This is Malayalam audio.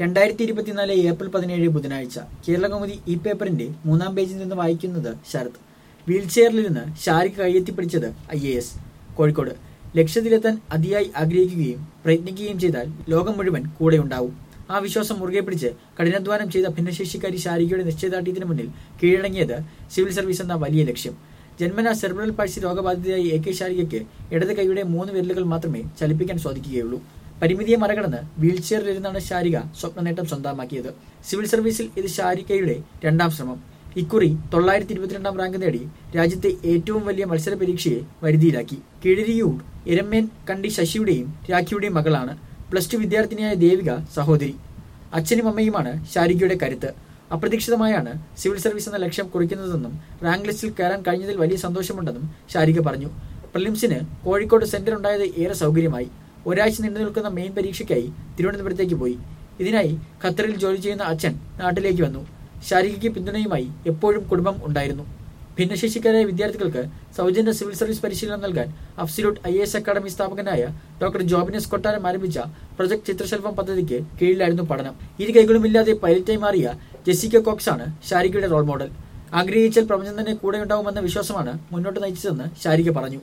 രണ്ടായിരത്തി ഇരുപത്തിനാല് ഏപ്രിൽ പതിനേഴ് ബുധനാഴ്ച കേരളകൗമുദി ഈ പേപ്പറിന്റെ മൂന്നാം പേജിൽ നിന്ന് വായിക്കുന്നത് ശരത് വീൽചെയറിലിരുന്ന് ഷാരിഖ് കയ്യെത്തിപ്പിടിച്ചത് ഐ എ എസ് കോഴിക്കോട് ലക്ഷ്യത്തിലെത്താൻ അതിയായി ആഗ്രഹിക്കുകയും പ്രയത്നിക്കുകയും ചെയ്താൽ ലോകം മുഴുവൻ കൂടെയുണ്ടാവും ആ വിശ്വാസം മുറുകെ പിടിച്ച് കഠിനാധ്വാനം ചെയ്ത ഭിന്നശേഷിക്കാരി ഷാരികയുടെ നിശ്ചയദാർഢ്യത്തിന് മുന്നിൽ കീഴടങ്ങിയത് സിവിൽ സർവീസ് എന്ന വലിയ ലക്ഷ്യം ജന്മന സെർബ്രൽ പാഴ്സി രോഗബാധിതയായ എ കെ ഷാരികയ്ക്ക് ഇടത് കൈയുടെ മൂന്ന് വിരലുകൾ മാത്രമേ ചലിപ്പിക്കാൻ സാധിക്കുകയുള്ളൂ പരിമിതിയെ മറികടന്ന് വീൽചെയറിലിരുന്നാണ് ഷാരിക സ്വപ്ന നേട്ടം സ്വന്തമാക്കിയത് സിവിൽ സർവീസിൽ ഇത് ഷാരികയുടെ രണ്ടാം ശ്രമം ഇക്കുറി തൊള്ളായിരത്തി ഇരുപത്തിരണ്ടാം റാങ്ക് നേടി രാജ്യത്തെ ഏറ്റവും വലിയ മത്സര പരീക്ഷയെ വരുതിയിലാക്കി കിഴിരിയൂർ എരമ്മേൻ കണ്ടി ശശിയുടെയും രാഖിയുടെയും മകളാണ് പ്ലസ് ടു വിദ്യാർത്ഥിനിയായ ദേവിക സഹോദരി അച്ഛനും അമ്മയുമാണ് ഷാരികയുടെ കരുത്ത് അപ്രതീക്ഷിതമായാണ് സിവിൽ സർവീസ് എന്ന ലക്ഷ്യം കുറിക്കുന്നതെന്നും റാങ്ക് ലിസ്റ്റിൽ കയറാൻ കഴിഞ്ഞതിൽ വലിയ സന്തോഷമുണ്ടെന്നും ഷാരിക പറഞ്ഞു പ്രിലിംസിന് കോഴിക്കോട് സെന്റർ ഉണ്ടായത് ഏറെ സൗകര്യമായി ഒരാഴ്ച നീണ്ടു നിൽക്കുന്ന മെയിൻ പരീക്ഷയ്ക്കായി തിരുവനന്തപുരത്തേക്ക് പോയി ഇതിനായി ഖത്തറിൽ ജോലി ചെയ്യുന്ന അച്ഛൻ നാട്ടിലേക്ക് വന്നു ഷാരികയ്ക്ക് പിന്തുണയുമായി എപ്പോഴും കുടുംബം ഉണ്ടായിരുന്നു ഭിന്നശേഷിക്കാരായ വിദ്യാർത്ഥികൾക്ക് സൗജന്യ സിവിൽ സർവീസ് പരിശീലനം നൽകാൻ അബ്സല്യൂട്ട് ഐ എസ് അക്കാദമി സ്ഥാപകനായ ഡോക്ടർ ജോബിനസ് കൊട്ടാരം ആരംഭിച്ച പ്രൊജക്ട് ചിത്രശലഭം പദ്ധതിക്ക് കീഴിലായിരുന്നു പഠനം ഇരു കൈകളുമില്ലാതെ പൈലറ്റായി മാറിയ ജെസിക്ക കോക്സ് ആണ് ഷാരികയുടെ റോൾ മോഡൽ ആഗ്രഹിച്ചാൽ പ്രപഞ്ചം തന്നെ കൂടെയുണ്ടാവുമെന്ന വിശ്വാസമാണ് മുന്നോട്ട് നയിച്ചതെന്ന് ഷാരിക പറഞ്ഞു